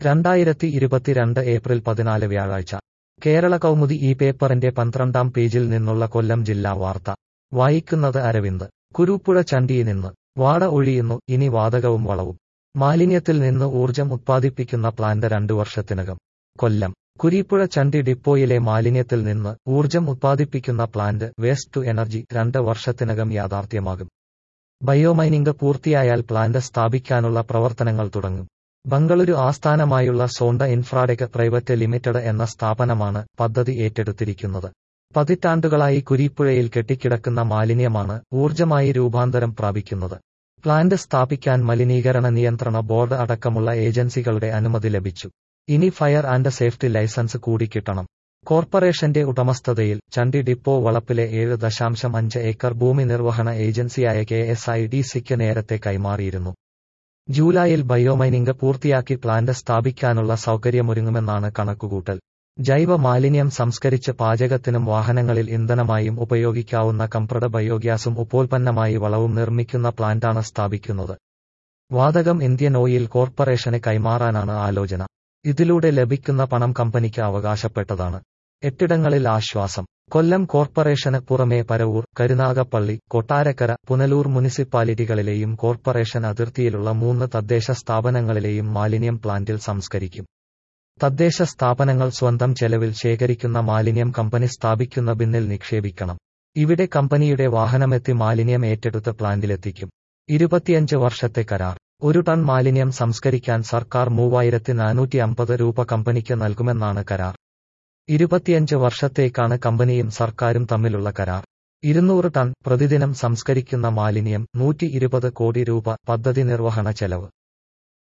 രണ്ടായിരത്തി ഇരുപത്തിരണ്ട് ഏപ്രിൽ പതിനാല് വ്യാഴാഴ്ച കേരള കൗമുദി ഈ പേപ്പറിന്റെ പന്ത്രണ്ടാം പേജിൽ നിന്നുള്ള കൊല്ലം ജില്ലാ വാർത്ത വായിക്കുന്നത് അരവിന്ദ് കുരുപ്പുഴ ചണ്ടിയിൽ നിന്ന് വാട ഒഴിയുന്നു ഇനി വാതകവും വളവും മാലിന്യത്തിൽ നിന്ന് ഊർജം ഉത്പാദിപ്പിക്കുന്ന പ്ലാന്റ് രണ്ടു വർഷത്തിനകം കൊല്ലം കുരീപ്പുഴ ചണ്ടി ഡിപ്പോയിലെ മാലിന്യത്തിൽ നിന്ന് ഊർജം ഉത്പാദിപ്പിക്കുന്ന പ്ലാന്റ് വേസ്റ്റ് ടു എനർജി രണ്ട് വർഷത്തിനകം യാഥാർത്ഥ്യമാകും ബയോമൈനിംഗ് പൂർത്തിയായാൽ പ്ലാന്റ് സ്ഥാപിക്കാനുള്ള പ്രവർത്തനങ്ങൾ തുടങ്ങും ബംഗളൂരു ആസ്ഥാനമായുള്ള സോണ്ട ഇൻഫ്രാടെക് പ്രൈവറ്റ് ലിമിറ്റഡ് എന്ന സ്ഥാപനമാണ് പദ്ധതി ഏറ്റെടുത്തിരിക്കുന്നത് പതിറ്റാണ്ടുകളായി കുരീപ്പുഴയിൽ കെട്ടിക്കിടക്കുന്ന മാലിന്യമാണ് ഊർജമായി രൂപാന്തരം പ്രാപിക്കുന്നത് പ്ലാന്റ് സ്ഥാപിക്കാൻ മലിനീകരണ നിയന്ത്രണ ബോർഡ് അടക്കമുള്ള ഏജൻസികളുടെ അനുമതി ലഭിച്ചു ഇനി ഫയർ ആൻഡ് സേഫ്റ്റി ലൈസൻസ് കൂടി കിട്ടണം കോർപ്പറേഷന്റെ ഉടമസ്ഥതയിൽ ചണ്ടി ഡിപ്പോ വളപ്പിലെ ഏഴ് ദശാംശം അഞ്ച് ഏക്കർ ഭൂമി നിർവഹണ ഏജൻസിയായ കെ എസ് ഐ ഡി സിക്ക് നേരത്തെ കൈമാറിയിരുന്നു ജൂലൈയിൽ ബയോമൈനിംഗ് പൂർത്തിയാക്കി പ്ലാന്റ് സ്ഥാപിക്കാനുള്ള സൗകര്യമൊരുങ്ങുമെന്നാണ് കണക്കുകൂട്ടൽ ജൈവ മാലിന്യം സംസ്കരിച്ച് പാചകത്തിനും വാഹനങ്ങളിൽ ഇന്ധനമായും ഉപയോഗിക്കാവുന്ന കംപ്രഡ് ബയോഗ്യാസും ഉപോൽപ്പന്നമായി വളവും നിർമ്മിക്കുന്ന പ്ലാന്റാണ് സ്ഥാപിക്കുന്നത് വാതകം ഇന്ത്യൻ ഓയിൽ കോർപ്പറേഷന് കൈമാറാനാണ് ആലോചന ഇതിലൂടെ ലഭിക്കുന്ന പണം കമ്പനിക്ക് അവകാശപ്പെട്ടതാണ് എട്ടിടങ്ങളിൽ ആശ്വാസം കൊല്ലം കോർപ്പറേഷന് പുറമെ പരവൂർ കരുനാഗപ്പള്ളി കൊട്ടാരക്കര പുനലൂർ മുനിസിപ്പാലിറ്റികളിലെയും കോർപ്പറേഷൻ അതിർത്തിയിലുള്ള മൂന്ന് തദ്ദേശ സ്ഥാപനങ്ങളിലെയും മാലിന്യം പ്ലാന്റിൽ സംസ്കരിക്കും തദ്ദേശ സ്ഥാപനങ്ങൾ സ്വന്തം ചെലവിൽ ശേഖരിക്കുന്ന മാലിന്യം കമ്പനി സ്ഥാപിക്കുന്ന ബിന്നിൽ നിക്ഷേപിക്കണം ഇവിടെ കമ്പനിയുടെ വാഹനമെത്തി മാലിന്യം ഏറ്റെടുത്ത് പ്ലാന്റിലെത്തിക്കും ഇരുപത്തിയഞ്ച് വർഷത്തെ കരാർ ഒരു ടൺ മാലിന്യം സംസ്കരിക്കാൻ സർക്കാർ മൂവായിരത്തി നാനൂറ്റി അമ്പത് രൂപ കമ്പനിക്ക് നൽകുമെന്നാണ് കരാർ ഇരുപത്തിയഞ്ച് വർഷത്തേക്കാണ് കമ്പനിയും സർക്കാരും തമ്മിലുള്ള കരാർ ഇരുന്നൂറ് ടൺ പ്രതിദിനം സംസ്കരിക്കുന്ന മാലിന്യം നൂറ്റി ഇരുപത് കോടി രൂപ പദ്ധതി നിർവഹണ ചെലവ്